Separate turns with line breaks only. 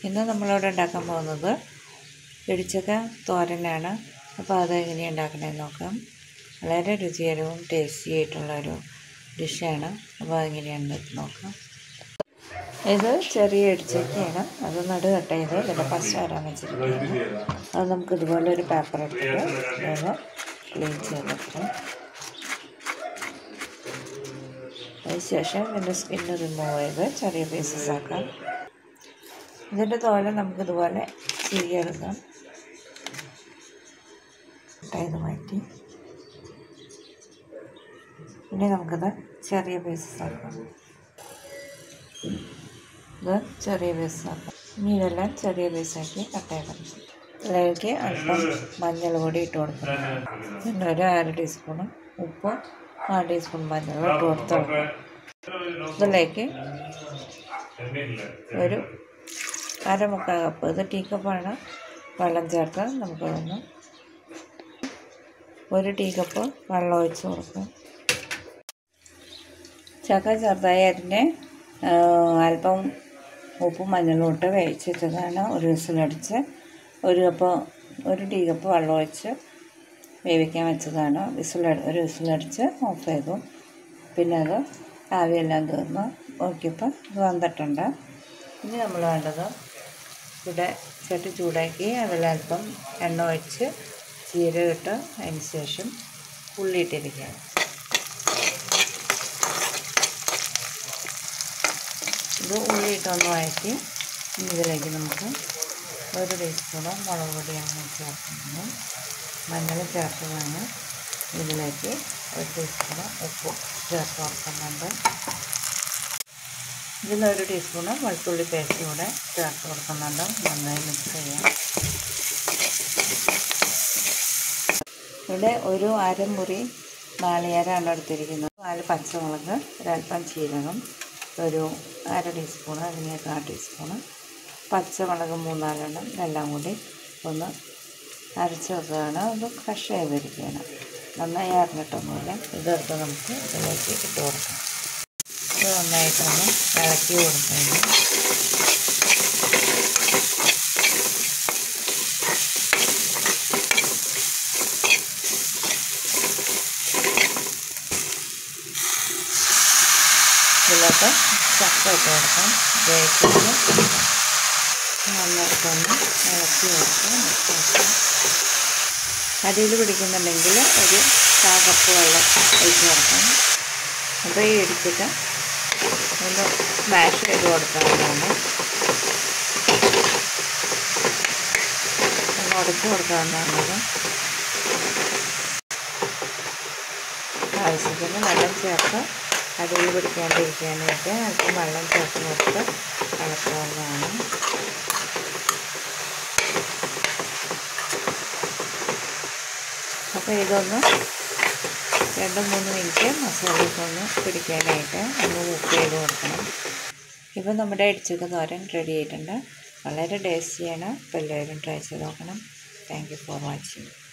ഇന്ന് നമ്മളിവിടെ ഉണ്ടാക്കാൻ പോകുന്നത് ഇടിച്ചക്ക തോരനാണ് അപ്പോൾ അത് എങ്ങനെയാണ് ഉണ്ടാക്കണമെന്ന് നോക്കാം വളരെ രുചികരവും ടേസ്റ്റി ആയിട്ടുള്ളൊരു ഡിഷാണ് അപ്പോൾ അതെങ്ങനെയാണെന്ന് നോക്കാം ഇത് ചെറിയ ഇടിച്ചക്കയാണ് അത് നടു കട്ട് ചെയ്ത് ഇതിൻ്റെ പശ വരാൻ വെച്ചിരിക്കുകയാണ് അത് നമുക്ക് ഇതുപോലെ ഒരു പേപ്പർ എടുത്തിട്ട് ഇതൊന്ന് ക്ലീൻ ചെയ്തെടുക്കാം അതിനുശേഷം ഇതിൻ്റെ സ്കിന്ന് റിമൂവ് ചെയ്ത് ചെറിയ പീസസ് ആക്കാം ഇതിൻ്റെ തോല നമുക്കിതുപോലെ ചീകിയെടുക്കാം ഇത് മാറ്റി പിന്നെ നമുക്കിത് ചെറിയ പീസസ് ആക്കാം ഇത് ചെറിയ പീസാക്കാം ഇനി ഇതെല്ലാം ചെറിയ പീസാക്കി കട്ട് ചെയ്യണം ഇതിലേക്ക് അല്പം മഞ്ഞൾ പൊടി ഇട്ട് കൊടുക്കണം പിന്നെ ഒരു അര ടീസ്പൂണ് ഉപ്പ് നാല് ടീസ്പൂൺ മഞ്ഞൾ ഇട്ട് കൊടുത്ത് ഇതിലേക്ക് ഒരു അരമുക്കാൽ കപ്പ് ഇത് ടീ കപ്പാണ് വെള്ളം ചേർത്ത് നമുക്കതൊന്ന് ഒരു ടീ കപ്പ് വെള്ളം ഒഴിച്ച് കൊടുക്കാം ചക്ക ചെറുതായി അരിഞ്ഞ് അല്പം ഉപ്പും മഞ്ഞളും ഇട്ട് വേവിച്ച് വെച്ചതാണ് ഒരു വിസിലടിച്ച് ഒരു കപ്പ് ഒരു ടീ കപ്പ് വെള്ളം ഒഴിച്ച് വേവിക്കാൻ വെച്ചതാണ് വിസിൽ ഒരു വിസിലടിച്ച് ഓഫ് ചെയ്തു പിന്നെ അത് ആവിയെല്ലാം തീർന്ന് നോക്കിയപ്പോൾ ഇത് വന്നിട്ടുണ്ട് ഇനി നമ്മൾ വേണ്ടത് ഇവിടെ ചട്ടി ചൂടാക്കി അതിലൽപ്പം എണ്ണ ഒഴിച്ച് ജീരകം ഇട്ട് അതിന് ശേഷം ഉള്ളി ഇട്ടിരിക്കുക ഇത് ഉള്ളി ഇട്ടൊന്ന് വഴറ്റി ഇതിലേക്ക് നമുക്ക് ഒരു ടീസ്പൂണ് മുളക് പൊടിയാണ് ചേർക്കുന്നത് മഞ്ഞൾ ചേർത്തതാണ് ഇതിലേക്ക് ഒരു ടീസ്പൂണ് ഉപ്പ് ചേർത്ത് കൊടുക്കുന്നുണ്ട് ഇതിലൊരു ടീസ്പൂണ് വെളുത്തുള്ളി പേസ്റ്റ് കൂടെ ചേർത്ത് കൊടുക്കുന്നുണ്ട് നന്നായി മിക്സ് ചെയ്യാം ഇവിടെ ഒരു അരമുറി നാളികേരമാണ് എടുത്തിരിക്കുന്നത് നാല് പച്ചമുളക് ഒരല്പം ചീരകം ഒരു അര ടീസ്പൂണ് അല്ലെങ്കിൽ കാ ടീസ്പൂണ് പച്ചമുളക് മൂന്നാലെണ്ണം ഇതെല്ലാം കൂടി ഒന്ന് അരച്ച് വെക്കുകയാണ് അത് ക്രഷ് ചെയ്തിരിക്കുകയാണ് നന്നായി അരിഞ്ഞിട്ടൊന്നുമില്ല ഇതെടുത്ത് നമുക്ക് ഇതിലേക്ക് ഇട്ട് കൊടുക്കാം ഇത് നന്നായിട്ടൊന്ന് ഇളക്കി കൊടുക്കുന്നു ഇതിലോട്ട് ചക്ക ഇട്ട് കൊടുക്കാം വേവിച്ചിട്ട് നന്നായിട്ടൊന്ന് ഇളക്കി കൊടുക്കാം അടിയിൽ പിടിക്കുന്നുണ്ടെങ്കിൽ ഒരു കാ കപ്പ് വെള്ളം ഒഴിച്ച് കൊടുക്കണം അപ്പോൾ ഈ ഇടിച്ചിട്ട് ഒന്ന് സ്മാഷ് ചെയ്ത് കൊടുക്കാവുന്നതാണ് ഒന്ന് ഉടച്ച് കൊടുക്കാവുന്നതാണ് ആവശ്യത്തിന് വെള്ളം ചേർത്ത് അടിയിൽ പിടിക്കാണ്ടിരിക്കാനായിട്ട് അല്പം വെള്ളം ചേർത്ത് കൊടുത്ത് ഇളക്കാവുന്നതാണ് അപ്പോൾ ഇതൊന്ന് രണ്ട് മൂന്ന് മിനിറ്റ് മസാലയ്ക്കൊന്ന് പിടിക്കാനായിട്ട് ഒന്ന് കുക്ക് ചെയ്ത് കൊടുക്കണം ഇപ്പോൾ നമ്മുടെ ഇടിച്ചക്ക തോരൻ റെഡി ആയിട്ടുണ്ട് വളരെ ടേസ്റ്റിയാണ് അപ്പോൾ എല്ലാവരും ട്രൈ ചെയ്ത് നോക്കണം താങ്ക് യു ഫോർ വാച്ചിങ്